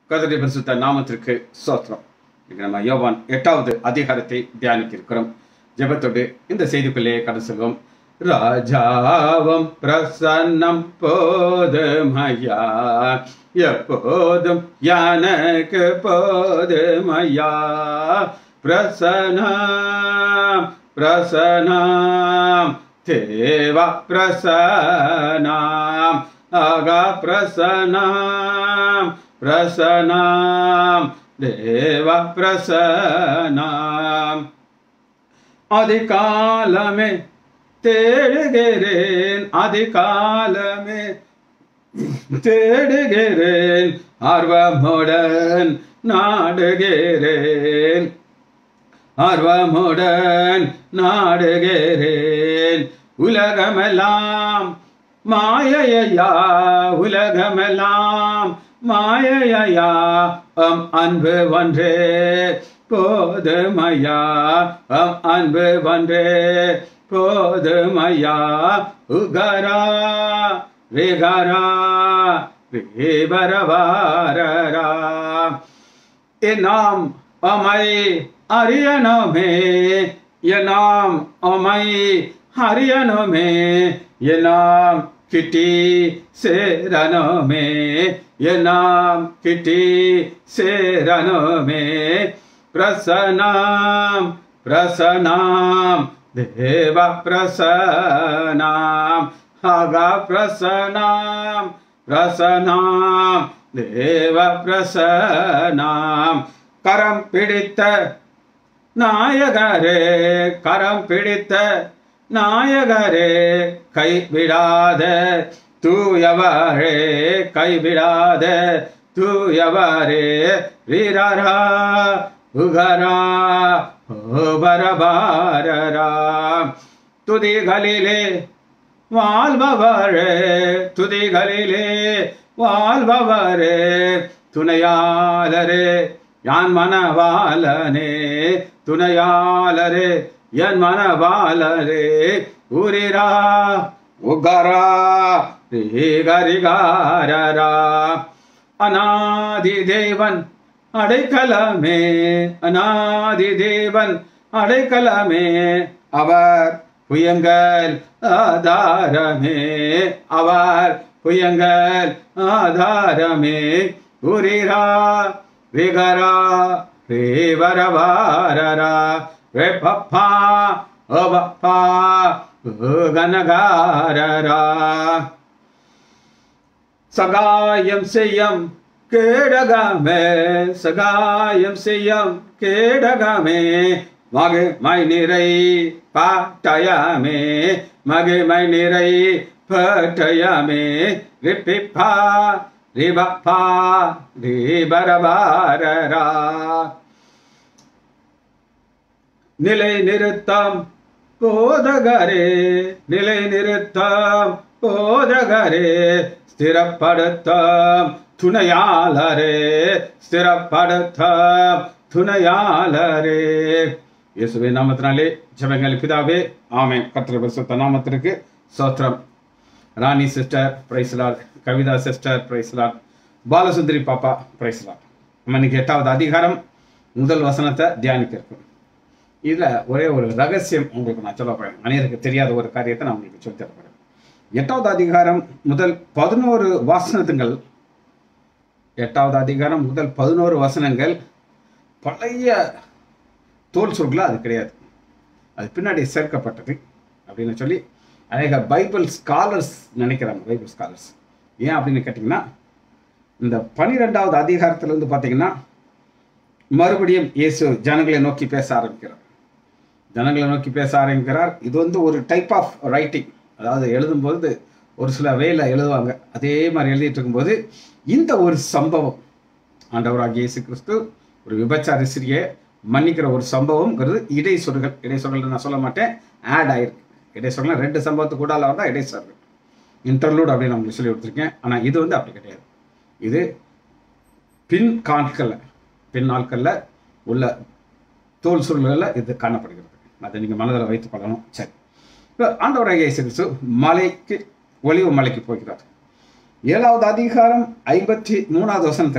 கதடி பரிசுத்த நாமத்திற்கு சோத்திரம் இன்னைக்கு நம்ம யோவான் எட்டாவது அதிகாரத்தை தியானிக்க இருக்கிறோம் ஜெபத்தோடு இந்த செய்திக்குள்ளே கடந்து செல்வோம் ராஜாவம் பிரசன்னம் போதுமையா எப்போதும் எனக்கு போதுமையா பிரசனம் பிரசனம் தேவா பிரசனம் ஆகா பிரசனம் பிரசனம் தேவ பிரசனம் அதிகாலமே தேடுகிறேன் அதிகாலமே தேடுகிறேன் ஆர்வமுடன் நாடுகிறேன் ஆர்வமுடன் நாடுகிறேன் உலகமெல்லாம் மாயையா உலகமெல்லாம் மாயையா அம் அன்பு ஒன்றே போதுமையா அம் அன்பு ஒன்றே போதுமையா உகரா விகரா விபரவாரரா என்னாம் அமை அரியனமே என்னாம் அமை அரியனமே என்னாம் கிட்டி சேரனமே என்னாம் கிட்டி சேரனமே பிரசனாம் பிரசனாம் தேவ பிரசனாம் ஆகா பிரசனாம் பிரசனாம் தேவ பிரசனாம் கரம் பிடித்த நாயகரே கரம் பிடித்த நாயகரே கைவிடாத தூயவரே கைவிடாத தூயவரே வீரரா உகரா பரபாரரா துதிகளிலே வாழ்பவரே துதிகளிலே வாழ்பவரே துணையாளரே யான் மனவாளனே துணையாளரே என் மனவாளரே உரிரா உகரா ரீகரிகாரரா அநாதி தேவன் அடைக்கலமே அநாதி தேவன் அடைக்கலமே அவர் புயங்கள் ஆதாரமே அவர் புயங்கள் ஆதாரமே உரிரா விகரா ரேவரவாரரா ரெப்பப்பா ஓபப்பா கனகாரரா சகாயம் செய்யம் கேடகமே சகாயம் செய்யம் கேடகமே மகிமை நிறை பாட்டயமே மகிமை நிறை பாட்டயமே ரிப்பிப்பா ரிபப்பா ரிபரபாரரா நிலை நிறுத்தம் போதகரே நிலை நிறுத்தம் போதகரே ஸ்திரப்படுத்தம் துணையாளரே ஸ்திரப்படுத்தம் துணையாளரே இயேசுவின் நாமத்தினாலே ஜெபங்கள் பிதாவே ஆமென் கர்த்தர் பரிசுத்த நாமத்திற்கு சோத்திரம் Rani sister praise Lord Kavitha sister praise Lord Balasundari பாப்பா பிரைஸ்லார் நம்ம இன்னைக்கு எட்டாவது அதிகாரம் முதல் வசனத்தை தியானிக்க இருக்கும் இதில் ஒரே ஒரு ரகசியம் உங்களுக்கு நான் சொல்ல போறேன் அனைவருக்கு தெரியாத ஒரு காரியத்தை நான் உங்களுக்கு சொல்லித் தர போறேன் எட்டாவது அதிகாரம் முதல் பதினோரு வாசனத்துங்கள் எட்டாவது அதிகாரம் முதல் பதினோரு வசனங்கள் பழைய தோல் சொற்களா அது கிடையாது அது பின்னாடி சேர்க்கப்பட்டது அப்படின்னு சொல்லி அநேக பைபிள் ஸ்காலர்ஸ் நினைக்கிறாங்க பைபிள் ஸ்காலர்ஸ் ஏன் அப்படின்னு கேட்டிங்கன்னா இந்த பனிரெண்டாவது அதிகாரத்திலேருந்து பார்த்தீங்கன்னா மறுபடியும் இயேசு ஜனங்களை நோக்கி பேச ஆரம்பிக்கிறார் ஜனங்களை நோக்கி பேச ஆரம்பிக்கிறார் இது வந்து ஒரு டைப் ஆஃப் ரைட்டிங் அதாவது எழுதும்போது ஒரு சில வேல எழுதுவாங்க அதே மாதிரி எழுதிட்டு இருக்கும்போது இந்த ஒரு சம்பவம் ஆண்டவராகிய இயேசு கிறிஸ்து ஒரு விபச்சார சிறியை மன்னிக்கிற ஒரு சம்பவம்ங்கிறது இடை சொற்கள் இடை சொற்கள் நான் சொல்ல மாட்டேன் ஆட் ஆயிருக்கு இடை சொற்கள் ரெண்டு சம்பவத்துக்கு கூட தான் இடை சொற்கள் இன்டர்லூட் அப்படின்னு நான் உங்களுக்கு சொல்லி கொடுத்துருக்கேன் ஆனால் இது வந்து அப்படி கிடையாது இது பின் காட்களில் பின் நாட்களில் உள்ள தோல் சுருள்களில் இது காணப்படுகிறது அதை நீங்கள் மனதில் வைத்துக் கொள்ளணும் சரி இப்போ ஆண்டவராகிய இயேசு கிறிஸ்து மலைக்கு ஒளிவு மலைக்கு போகிறார் ஏழாவது அதிகாரம் ஐம்பத்தி மூணாவது வசனத்தில்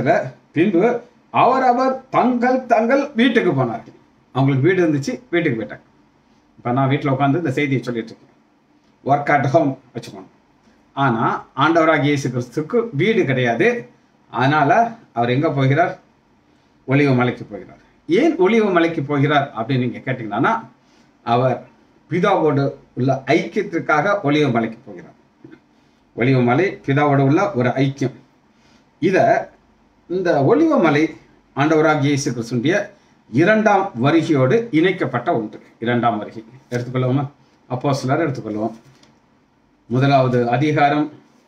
பின்பு அவரவர் தங்கள் தங்கள் வீட்டுக்கு போனார்கள் அவங்களுக்கு வீடு இருந்துச்சு வீட்டுக்கு போயிட்டாங்க இப்போ நான் வீட்டில் உட்காந்து இந்த செய்தியை சொல்லிட்டு இருக்கேன் ஒர்க் அட் ஹோம் வச்சுக்கோங்க ஆனால் ஆண்டவராக இயேசு கிறிஸ்துக்கு வீடு கிடையாது அதனால் அவர் எங்கே போகிறார் ஒளிவ மலைக்கு போகிறார் ஏன் ஒளிவ மலைக்கு போகிறார் அப்படின்னு நீங்கள் கேட்டிங்கன்னா அவர் பிதாவோடு உள்ள ஐக்கியத்திற்காக ஒளிவ மலைக்கு போகிறார் ஒளிவ மலை பிதாவோடு உள்ள ஒரு ஐக்கியம் இதை இந்த ஒளிவ மலை ஆண்டவராக இயேசு கிறிஸ்துடைய இரண்டாம் வருகையோடு இணைக்கப்பட்ட ஒன்று இரண்டாம் வருகை எடுத்துக்கொள்வோமா அப்போ சிலர் எடுத்துக்கொள்வோம் முதலாவது அதிகாரம்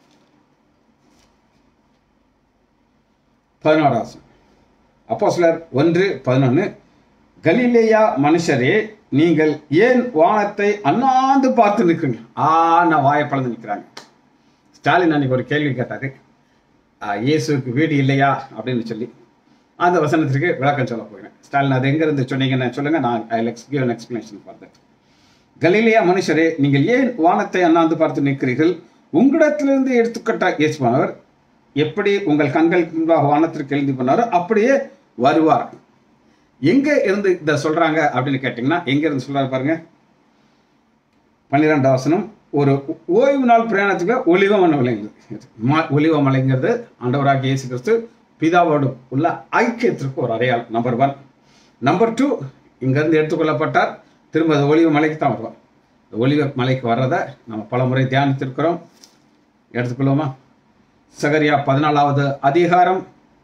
பதினோராசம் அப்போ சிலர் ஒன்று பதினொன்று கலிலேயா மனுஷரே நீங்கள் ஏன் வானத்தை அண்ணாந்து பார்த்து நிற்குங்க ஆன வாயை பழந்து நிற்கிறாங்க ஸ்டாலின் அன்னைக்கு ஒரு கேள்வி கேட்டாரு ஆஹ், இயேசுவுக்கு வீடு இல்லையா அப்படின்னு சொல்லி அந்த வசனத்திற்கு விளக்கம் சொல்ல போகிறேன் ஸ்டாலின் அது எங்கிருந்து சொன்னீங்கன்னு சொல்லுங்க நான் I let's give an explanation for that கலிலேயா மனுஷரே நீங்கள் ஏன் வானத்தை அண்ணாந்து பார்த்து நிற்கிறீர்கள் உங்களிடத்திலிருந்து எடுத்துக்கட்ட இயேசுவானவர் எப்படி உங்கள் கண்களுக்கு முன்பாக வானத்திற்கு எழுதி பண்ணாரோ அப்படியே வருவார் எங்க இருந்து இதை சொல்றாங்க அப்படின்னு கேட்டிங்கன்னா எங்க இருந்து சொல்றாரு பாருங்க பன்னிரெண்டாம் வசனம் ஒரு ஓய்வு நாள் பிரயாணத்துக்கு ஒலிவ மலைங்கிறது ம- ஒலிவ மலைங்கிறது ஆண்டவராகிய இயேசு கிறிஸ்து பிதாவோடு உள்ள ஐக்கியத்திற்கு ஒரு அடையாளம் நம்பர் ஒன் நம்பர் டூ இங்கேருந்து எடுத்துக்கொள்ளப்பட்டார் திரும்ப அது ஒலிவ மலைக்கு தான் வருவார் இந்த ஒலிவ மலைக்கு வர்றதை நம்ம பல முறை தியானித்திருக்கிறோம் எடுத்துக்கொள்வோமா சகரியா பதினாலாவது அதிகாரம்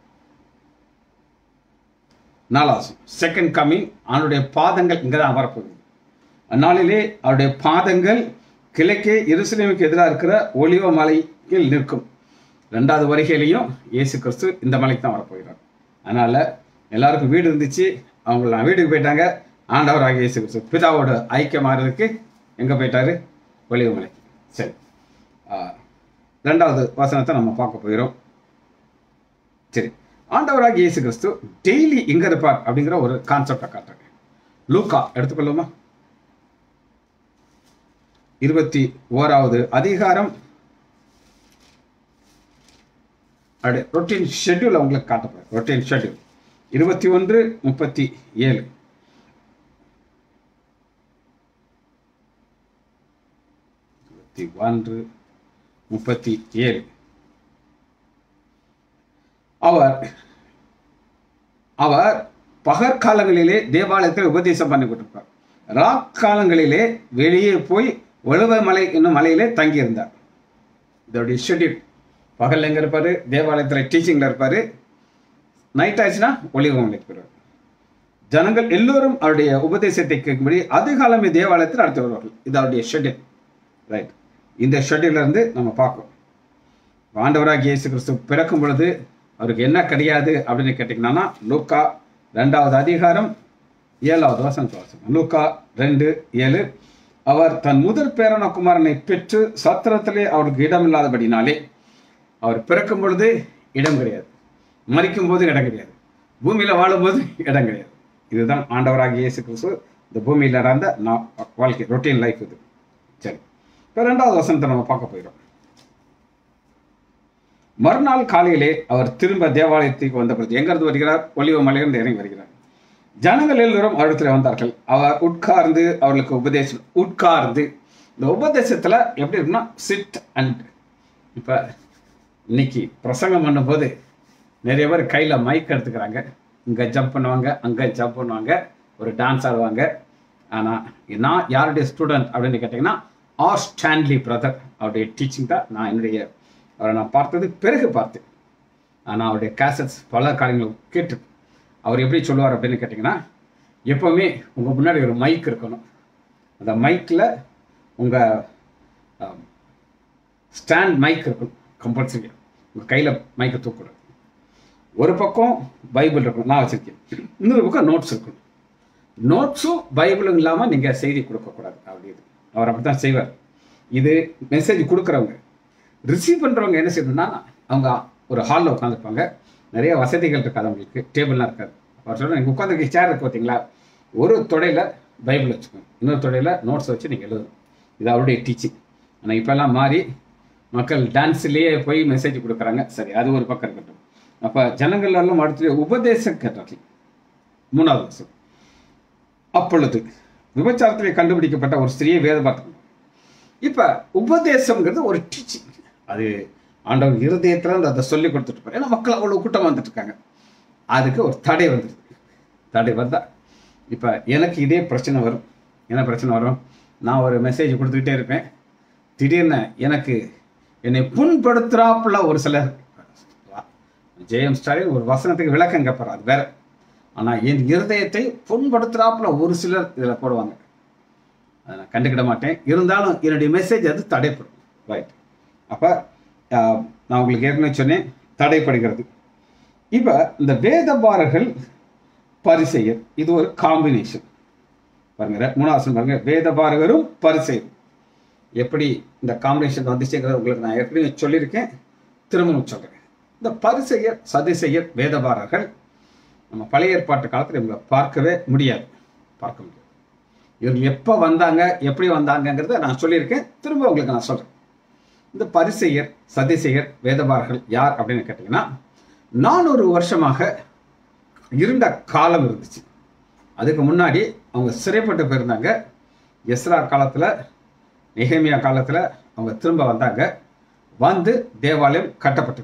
நாலாவது செகண்ட் கம்மிங் அவனுடைய பாதங்கள் இங்கே தான் வரப்போகுது அந்நாளிலே அவருடைய பாதங்கள் கிழக்கே எருசலேமுக்கு எதிராக இருக்கிற ஒலிவ மலையில் நிற்கும் ரெண்டாவது வருகையிலையும் இயேசு கிறிஸ்து இந்த மலைக்கு தான் வரப்போகிறார் அதனால எல்லாருக்கும் வீடு இருந்துச்சு அவங்களாம் வீட்டுக்கு போயிட்டாங்க ஆண்டவராக இயேசு கிறிஸ்து பிதாவோட ஐக்கியமாகிறதுக்கு எங்கே போயிட்டாரு ஒலிவ மலைக்கு சரி ஆ, ரெண்டாவது வசனத்தை நம்ம பார்க்க போகிறோம் சரி ஆண்டவராக இயேசு கிறிஸ்து டெய்லி எங்க இருப்பார் அப்படிங்கிற ஒரு கான்செப்டை காட்டுறேன் லூக்கா எடுத்துக்கொள்ளுமா இருபத்தி ஓராவது அதிகாரம் அப்படியே ரொட்டீன் ஷெட்யூல் உங்களுக்கு காட்டப்படுறேன் ரொட்டீன் ஷெட்யூல் இருபத்தி ஒன்று முப்பத்தி ஏழு இருபத்தி ஒன்று முப்பத்தி ஏழு அவர் அவர் பகற்காலங்களிலே தேவாலயத்தில் உபதேசம் பண்ணி கொண்டிருப்பார் ராக்காலங்களிலே வெளியே போய் ஒழுவ மலை என்னும் மலையிலே தங்கியிருந்தார் இதோடைய ஷெட்யூல் பகல்ல எங்க இருப்பாரு தேவாலயத்தில் டீச்சிங்ல இருப்பாரு நைட் ஆச்சுன்னா ஒளிவ மலைக்கு போயிடுவார் ஜனங்கள் எல்லோரும் அவருடைய உபதேசத்தை கேட்கும்படி அதிகாலமே தேவாலயத்தில் அடுத்து வருவார்கள் இது அவருடைய ஷெட்யூல் ரைட் இந்த ஷெட்யூல்ல இருந்து நம்ம பார்க்கோம் ஆண்டவராகிய இயேசு கிறிஸ்து பிறக்கும் பொழுது அவருக்கு என்ன கிடையாது அப்படின்னு கேட்டிங்கன்னா லூக்கா ரெண்டாவது அதிகாரம் ஏழாவது வசனத்தை வாசிப்போம் லூக்கா ரெண்டு ஏழு அவர் தன் முதல் பேரன குமாரனை பெற்று சத்திரத்திலே அவருக்கு இடம் இல்லாதபடினாலே அவர் பிறக்கும் பொழுது இடம் கிடையாது மறிக்கும் போது இடம் கிடையாது பூமியில வாழும்போது இடம் கிடையாது இதுதான் ஆண்டவராகிய இயேசு கிறிஸ்து இந்த பூமியில இருந்த நா- வாழ்க்கை ரொட்டீன் லைஃப் இது சரி இப்போ ரெண்டாவது வசனத்தை நம்ம பார்க்க போயிடும் மறுநாள் காலையிலே அவர் திரும்ப தேவாலயத்துக்கு வந்த பொழுது எங்கிருந்து வருகிறார் ஒலிவ மலையிலிருந்து இறங்கி வருகிறார் ஜனங்கள் எல்லோரும் அவரிடத்தில் வந்தார்கள் அவர் உட்கார்ந்து அவர்களுக்கு உபதேசம் உட்கார்ந்து இந்த உபதேசத்துல எப்படி இருக்குன்னா சிட் அண்ட் இப்ப இன்னைக்கு பிரசங்கம் பண்ணும்போது நிறைய பேர் கையில மைக் எடுத்துக்கிறாங்க இங்க ஜம்ப் பண்ணுவாங்க அங்க ஜம்ப் பண்ணுவாங்க ஒரு டான்ஸ் ஆடுவாங்க ஆனா நான் யாருடைய ஸ்டூடெண்ட் அப்படின்னு கேட்டிங்கன்னா ஆர் ஸ்டான்லி பிரதர் அவருடைய டீச்சிங் தான் நான் என்னுடைய அவரை நான் பார்த்தது பிறகு பார்த்தேன் ஆனால் அவருடைய கேசட்ஸ் பல காரியங்கள் கேட்டு அவர் எப்படி சொல்லுவார் அப்படின்னு கேட்டிங்கன்னா எப்போவுமே உங்கள் முன்னாடி ஒரு மைக் இருக்கணும் அந்த மைக்கில் உங்கள் ஸ்டாண்ட் மைக் இருக்கணும் கம்பல்சரி உங்கள் கையில் மைக்கை தூக்கக்கூடாது ஒரு பக்கம் பைபிள் இருக்கணும் நான் வச்சிருக்கேன் இன்னொரு பக்கம் நோட்ஸ் இருக்கணும் நோட்ஸும் பைபிளும் இல்லாமல் நீங்கள் செய்தி கொடுக்கக்கூடாது அப்படின்னு அவர் அப்படி தான் செய்வார் இது மெசேஜ் கொடுக்குறவங்க ரிசீவ் பண்ணுறவங்க என்ன செய்யணும்னா அவங்க ஒரு ஹாலில் உட்காந்துருப்பாங்க நிறைய வசதிகள் இருக்காது அவங்களுக்கு டேபிள்லாம் இருக்காது அவர் சொல்ல நீங்கள் உட்காந்துருக்க சேர் இருக்கு பார்த்தீங்களா ஒரு தொடையில் பைபிள் வச்சுக்கோங்க இன்னொரு தொடையில் நோட்ஸ் வச்சு நீங்கள் எழுதணும் இது அவருடைய டீச்சிங் ஆனால் இப்போல்லாம் மாறி மக்கள் டான்ஸ்லேயே போய் மெசேஜ் கொடுக்குறாங்க சரி அது ஒரு பக்கம் இருக்கட்டும் அப்ப ஜனங்கள் எல்லாம் அடுத்து உபதேசம் கேட்டார்கள் மூணாவது வருஷம் அப்பொழுது விபச்சாரத்திலே கண்டுபிடிக்கப்பட்ட ஒரு ஸ்திரியை வேத பார்த்தோம் இப்ப உபதேசம்ங்கிறது ஒரு டீச்சிங் அது ஆண்டவர் இருதயத்துல இருந்து அதை சொல்லி கொடுத்துட்டு இருப்பாரு. ஏன்னா மக்கள் அவ்வளவு கூட்டம் வந்துட்டு இருக்காங்க அதுக்கு ஒரு தடை வந்துடுது தடை வந்தா இப்ப எனக்கு இதே பிரச்சனை வரும் என்ன பிரச்சனை வரும் நான் ஒரு மெசேஜ் கொடுத்துக்கிட்டே இருப்பேன் திடீர்னு எனக்கு என்னை புண்படுத்துறாப்புல ஒரு சிலர் ஜெயம் ஸ்டாலின் ஒரு வசனத்துக்கு விளக்கம் கேட்பார் அது வேற ஆனா என் இருதயத்தை புண்படுத்துறாப்புல ஒரு சிலர் இதுல போடுவாங்க அதை நான் கண்டுக்கிட மாட்டேன் இருந்தாலும் என்னுடைய மெசேஜ் அது தடைப்படும் ரைட் அப்போ நான் உங்களுக்கு ஏற்கனவே சொன்னேன் தடைப்படுகிறது இப்போ இந்த வேதபாரர்கள் பரிசெயர் இது ஒரு காம்பினேஷன் பாருங்க மூணாவது பாருங்க வேதபாரகரும் பரிசெயரும் எப்படி இந்த காம்பினேஷன் வந்துச்சுங்கிறத உங்களுக்கு நான் ஏற்கனவே சொல்லியிருக்கேன் திரும்பவும் சொல்கிறேன் இந்த பரிசெயர் சதிசெயர் வேதபாரர்கள் நம்ம பழைய ஏற்பாட்டு காலத்தில் இவங்களை பார்க்கவே முடியாது பார்க்க முடியாது இவங்க எப்போ வந்தாங்க எப்படி வந்தாங்கங்கிறத நான் சொல்லியிருக்கேன் திரும்ப உங்களுக்கு நான் சொல்கிறேன் இந்த பரிசெயர் சதிசெயர் வேதபாரர்கள் யார் அப்படின்னு கேட்டிங்கன்னா நானூறு வருஷமாக இருண்ட காலம் இருந்துச்சு அதுக்கு முன்னாடி அவங்க சிறைப்பட்டு போயிருந்தாங்க எஸ்ரா காலத்தில் நெஹேமியா காலத்தில் அவங்க திரும்ப வந்தாங்க வந்து தேவாலயம் கட்டப்பட்டது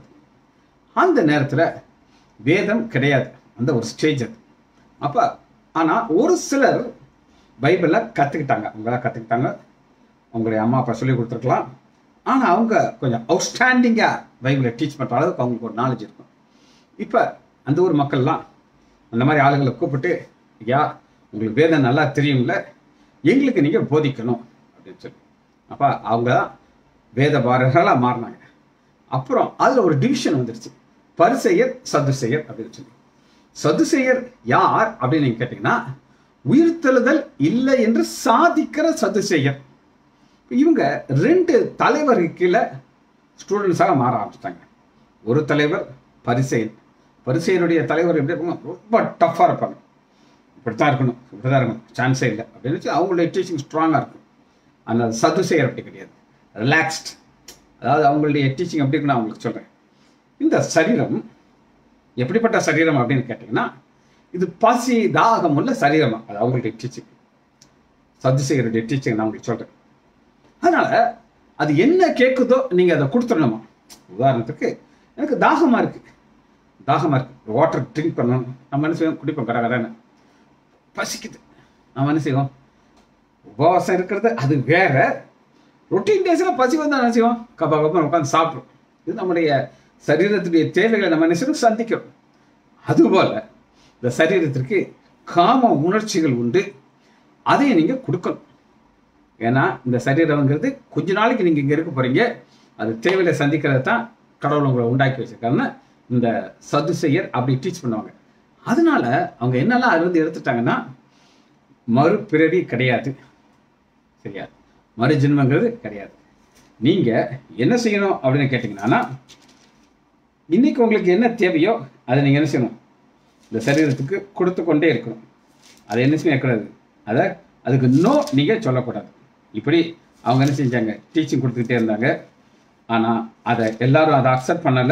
அந்த நேரத்தில் வேதம் கிடையாது அந்த ஒரு ஸ்டேஜ் அது அப்போ ஆனால் ஒரு சிலர் பைபிளை கற்றுக்கிட்டாங்க அவங்களாம் கற்றுக்கிட்டாங்க அவங்களுடைய அம்மா அப்பா சொல்லி கொடுத்துருக்கலாம் ஆனால் அவங்க கொஞ்சம் அவுட்ஸ்டாண்டிங்காக பைபிளை டீச் பண்ணுற அளவுக்கு அவங்களுக்கு ஒரு நாலேஜ் இருக்கும் இப்போ அந்த ஊர் மக்கள்லாம் அந்த மாதிரி ஆளுங்களை கூப்பிட்டு ஐயா உங்களுக்கு வேதம் நல்லா தெரியும்ல எங்களுக்கு நீங்கள் போதிக்கணும் அப்படின்னு சொல்லி அப்போ அவங்க தான் வேத பாரர்களாக மாறினாங்க அப்புறம் அதில் ஒரு டிவிஷன் வந்துருச்சு பரிசெயர் சதுசெயர் அப்படின்னு சொல்லி சதுசெயர் யார் அப்படின்னு நீங்கள் கேட்டிங்கன்னா உயிர்த்தெழுதல் இல்லை என்று சாதிக்கிற சதுசெயர் இவங்க ரெண்டு தலைவருக்கு கீழே ஸ்டூடெண்ட்ஸாக மாற ஆரம்பிச்சிட்டாங்க ஒரு தலைவர் பரிசெயன் பரிசெயனுடைய தலைவர் எப்படி இருப்பாங்க ரொம்ப டஃப்பாக இருப்பாங்க இப்படித்தான் இருக்கணும் இப்படிதான் இருக்கணும் சான்ஸே இல்லை அப்படின்னு வச்சு அவங்களுடைய டீச்சிங் ஸ்ட்ராங்காக இருக்கும் ஆனால் சதுசெயர் அப்படி கிடையாது ரிலாக்ஸ்ட் அதாவது அவங்களுடைய டீச்சிங் எப்படி இருக்குன்னு நான் உங்களுக்கு சொல்கிறேன் இந்த சரீரம் எப்படிப்பட்ட சரீரம் அப்படின்னு கேட்டிங்கன்னா இது பசி தாகம் உள்ள சரீரமா அது அவங்களுடைய டீச்சிங் சதுசெயருடைய டீச்சிங் நான் உங்களுக்கு சொல்கிறேன் அதனால அது என்ன கேட்குதோ நீங்கள் அதை கொடுத்துடணுமா உதாரணத்துக்கு எனக்கு தாகமாக இருக்கு தாகமாக இருக்கு வாட்டர் ட்ரிங்க் பண்ணணும் நம்ம என்ன செய்வோம் குடிப்போம் கடை கடைன்னு பசிக்குது நம்ம என்ன செய்வோம் உபவாசம் இருக்கிறது அது வேற ரொட்டீன் டேஸில் பசி வந்து என்ன செய்வோம் கப்பா கப்பா உட்காந்து சாப்பிடும் இது நம்முடைய சரீரத்துடைய தேவைகளை நம்ம என்ன செய்யணும் சந்திக்கிறோம் அதுபோல இந்த சரீரத்திற்கு காம உணர்ச்சிகள் உண்டு அதை நீங்கள் கொடுக்கணும் ஏன்னா இந்த சரீரம்ங்கிறது கொஞ்ச நாளைக்கு நீங்கள் இங்கே இருக்க போறீங்க அது தேவையில சந்திக்கிறது தான் கடவுள் உங்களை உண்டாக்கி வச்சிருக்காருன்னு இந்த சதுசெயர் அப்படி டீச் பண்ணுவாங்க அதனால அவங்க என்னெல்லாம் அருந்து எடுத்துட்டாங்கன்னா மறுபிறவி கிடையாது சரியா மறுஜென்மங்கிறது கிடையாது நீங்க என்ன செய்யணும் அப்படின்னு கேட்டிங்கன்னா இன்னைக்கு உங்களுக்கு என்ன தேவையோ அதை நீங்க என்ன செய்யணும் இந்த சரீரத்துக்கு கொடுத்து கொண்டே இருக்கணும் அதை என்ன செய்யக்கூடாது அதை அதுக்கு நோ நீங்க சொல்லக்கூடாது இப்படி அவங்க என்ன செஞ்சாங்க டீச்சிங் கொடுத்துக்கிட்டே இருந்தாங்க ஆனா அதை எல்லாரும் அதை அக்செப்ட் பண்ணல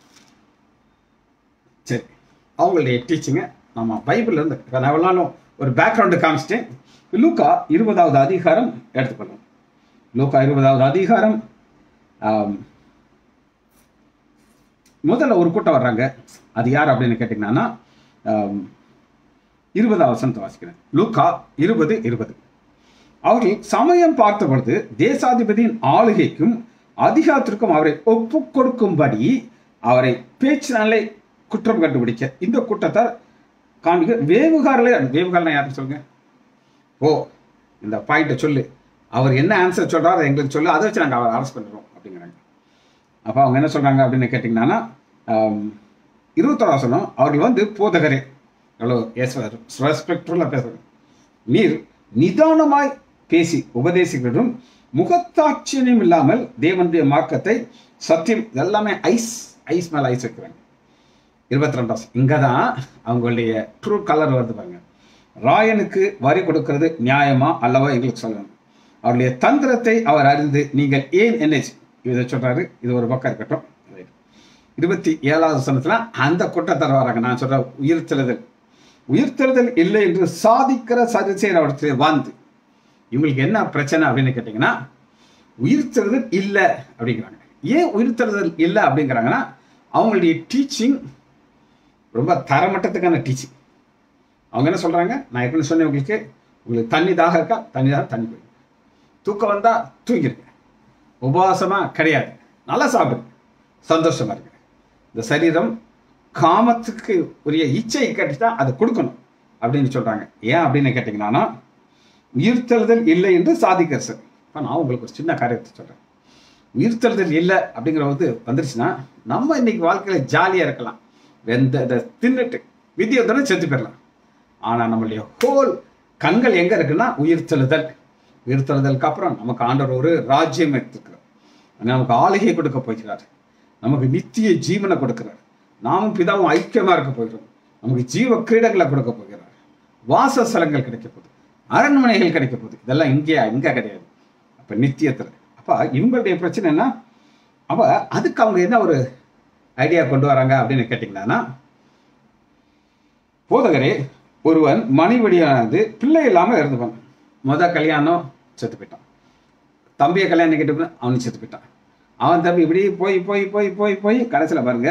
சரி அவங்களுடைய டீச்சிங்கை நம்ம பைபிள்ல இருந்து இப்ப நான் எவ்வளோ நாளும் ஒரு பேக்ரவுண்டு காமிச்சிட்டேன் லூக்கா இருபதாவது அதிகாரம் எடுத்துக்கணும் லூக்கா இருபதாவது அதிகாரம் ஆம், முதல்ல ஒரு கூட்டம் வர்றாங்க அது யார் அப்படின்னு கேட்டிங்கன்னா ஆம், இருபதாவது வசனத்தை வாசிக்கிறேன் லூக்கா இருபது இருபது அவர்கள் சமயம் பார்த்த பொழுது தேசாதிபதியின் ஆளுகைக்கும் அதிகாரத்திற்கும் அவரை ஒப்பு கொடுக்கும்படி அவரை பேச்சினாலே குற்றம் கண்டுபிடிக்க இந்த கூட்டத்தார் காண்பிக்க வேவுகாரில் வேவுகாரனா யாருன்னு சொல்லுங்க ஓ இந்த பாயிண்ட்டை சொல்லு அவர் என்ன ஆன்சர் சொல்றாரோ அதை எங்களுக்கு சொல்லு அதை வச்சு நாங்கள் அவரை அரெஸ்ட் பண்ணுறோம் அப்படிங்கிறாங்க அப்போ அவங்க என்ன சொல்றாங்க அப்படின்னு கேட்டிங்கன்னா இருபத்தோரா சொன்னோம் அவர்கள் வந்து போதகரே எவ்வளோ ரெஸ்பெக்ட்ஃபுல்லாக பேசுகிறாங்க நீர் நிதானமாய் பேசி உபதேசிக்கிறதும் முகத்தாட்சியம் இல்லாமல் தேவனுடைய மார்க்கத்தை சத்தியம் எல்லாமே ஐஸ் ஐஸ் மேலே ஐஸ் வைக்கிறாங்க இருபத்தி ரெண்டாம் இங்கே தான் அவங்களுடைய ட்ரூ கலர் வருது பாருங்க ராயனுக்கு வரி கொடுக்கிறது நியாயமா அல்லவா எங்களுக்கு சொல்லணும் அவருடைய தந்திரத்தை அவர் அறிந்து நீங்கள் ஏன் என்ன இதை சொல்றாரு இது ஒரு பக்கம் இருக்கட்டும் Right. இருபத்தி ஏழாவது வசனத்துல அந்த கூட்டத்தார் வராங்க நான் சொல்ற உயிர்த்தெழுதல் உயிர்த்தெழுதல் இல்லை என்று சாதிக்கிற சதுசேர் அவர்கிட்ட வந்து இவங்களுக்கு என்ன பிரச்சனை அப்படின்னு கேட்டிங்கன்னா உயிர்த்தெழுதல் இல்லை அப்படிங்கிறாங்க ஏன் உயிர்த்தெழுதல் இல்லை அப்படிங்கிறாங்கன்னா அவங்களுடைய டீச்சிங் ரொம்ப தரமட்டத்துக்கான டீச்சிங் அவங்க என்ன சொல்றாங்க நான் எப்படி சொன்னேன் உங்களுக்கு உங்களுக்கு தண்ணி தாக இருக்கா தண்ணி தாக தண்ணி போய் தூக்கம் வந்தா தூங்கிருங்க உபவாசமா கிடையாது நல்லா சாப்பிடுங்க சந்தோஷமா இருங்க இந்த சரீரம் காமத்துக்கு உரிய இச்சை கட்டிட்டா அதை கொடுக்கணும் அப்படின்னு சொல்றாங்க ஏன் அப்படின்னு கேட்டிங்கன்னா உயிர்த்தெழுதல் இல்லை என்று சாதிக்க சார் இப்போ நான் உங்களுக்கு ஒரு சின்ன காரியத்தை சொல்றேன் உயிர்த்தெழுதல் இல்லை அப்படிங்கிற வந்து வந்துருச்சுன்னா நம்ம இன்னைக்கு வாழ்க்கையில ஜாலியா இருக்கலாம் வெந்த இதை தின்னுட்டு வித்தியோதனை செத்து போயிடலாம் ஆனா நம்மளுடைய ஹோல் கண்கள் எங்க இருக்குன்னா உயிர்த்தெழுதல் உயிர்த்தெழுதலுக்கு அப்புறம் நமக்கு ஆண்டவர் ஒரு ராஜ்யம் எடுத்துக்கிறார் நமக்கு ஆளுகை கொடுக்க போகிறார் நமக்கு நித்திய ஜீவனை கொடுக்கிறார் நாமும் பிதாவும் ஐக்கியமா இருக்க போகிறோம் நமக்கு ஜீவ கிரீடங்களை கொடுக்க போகிறார் வாசஸ்தலங்கள் கிடைக்க போகுது அரண்மனைகள் கிடைக்க போகுது இதெல்லாம் இங்கேயா இங்க கிடையாது அப்ப நித்தியத்துல அப்ப இவங்களுடைய பிரச்சனை என்ன அப்ப அதுக்கு அவங்க என்ன ஒரு ஐடியா கொண்டு வராங்க அப்படின்னு கேட்டீங்கன்னா போதகரே ஒருவன் மணிவடியானது பிள்ளை இல்லாம இறந்துப்பான் முத கல்யாணம் செத்து போயிட்டான் தம்பியை கல்யாணம் கேட்டு அவனும் செத்து போயிட்டான் அவன் தம்பி இப்படி போய் போய் போய் போய் போய் கடைசியில் பாருங்க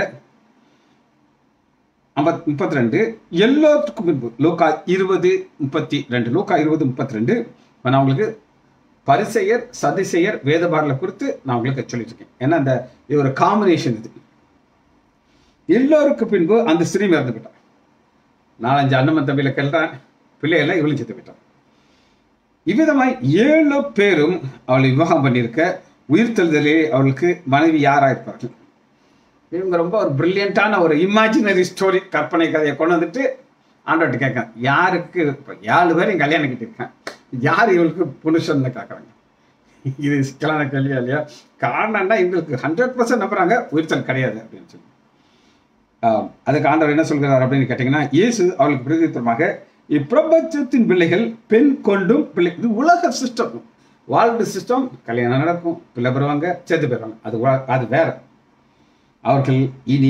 ஐம்பத் முப்பத்தி ரெண்டு எல்லாத்துக்கும் பின்பு லோக்கா இருபது முப்பத்தி ரெண்டு லோக்கா இருபது முப்பத்தி ரெண்டு இப்போ நான் உங்களுக்கு பரிசெயர் சதிசெயர் வேதபாரலை குறித்து நான் உங்களுக்கு சொல்லிட்டு இருக்கேன் ஏன்னா அந்த இது ஒரு காம்பினேஷன் இது எல்லோருக்கு பின்பு அந்த ஸ்திரீ இறந்து போயிட்டான் நாலஞ்சு அண்ணன் தம்பியில கேட்டான் பிள்ளையெல்லாம் இவளும் செத்து போயிட்டான் இவ்விதமாய் ஏழு பேரும் அவளை விவாகம் பண்ணியிருக்க உயிர்த்தெழுதலே அவளுக்கு மனைவி யாரா இருப்பார்கள் இவங்க ரொம்ப ஒரு பிரில்லியண்டான ஒரு இமேஜினரி ஸ்டோரி கற்பனை கதையை கொண்டு வந்துட்டு ஆண்டவர்கிட்ட கேட்கறேன் யாருக்கு இப்போ ஏழு பேரையும் கல்யாணம் கட்டியிருக்கேன் யார் இவளுக்கு புருஷன்னு கேட்குறாங்க இது சிக்கலான கேள்வியா இல்லையா காரணம்னா இவங்களுக்கு ஹண்ட்ரட் பர்சன்ட் நம்புறாங்க உயிர்த்தல் கிடையாது அப்படின்னு சொல்லி ஆஹ் அதுக்கு ஆண்டவர் என்ன சொல்கிறார் அப்படின்னு கேட்டீங்கன்னா இயேசு அவளுக்கு பிரதித்திரமாக இப்பிரபஞ்சத்தின் பிள்ளைகள் பெண் கொண்டும் பிள்ளை இது உலக சிஸ்டம் வாழ்வு சிஸ்டம் கல்யாணம் நடக்கும் பிள்ளை பெறுவாங்க செத்து போயிடுவாங்க அது உல- அது வேற அவர்கள் இனி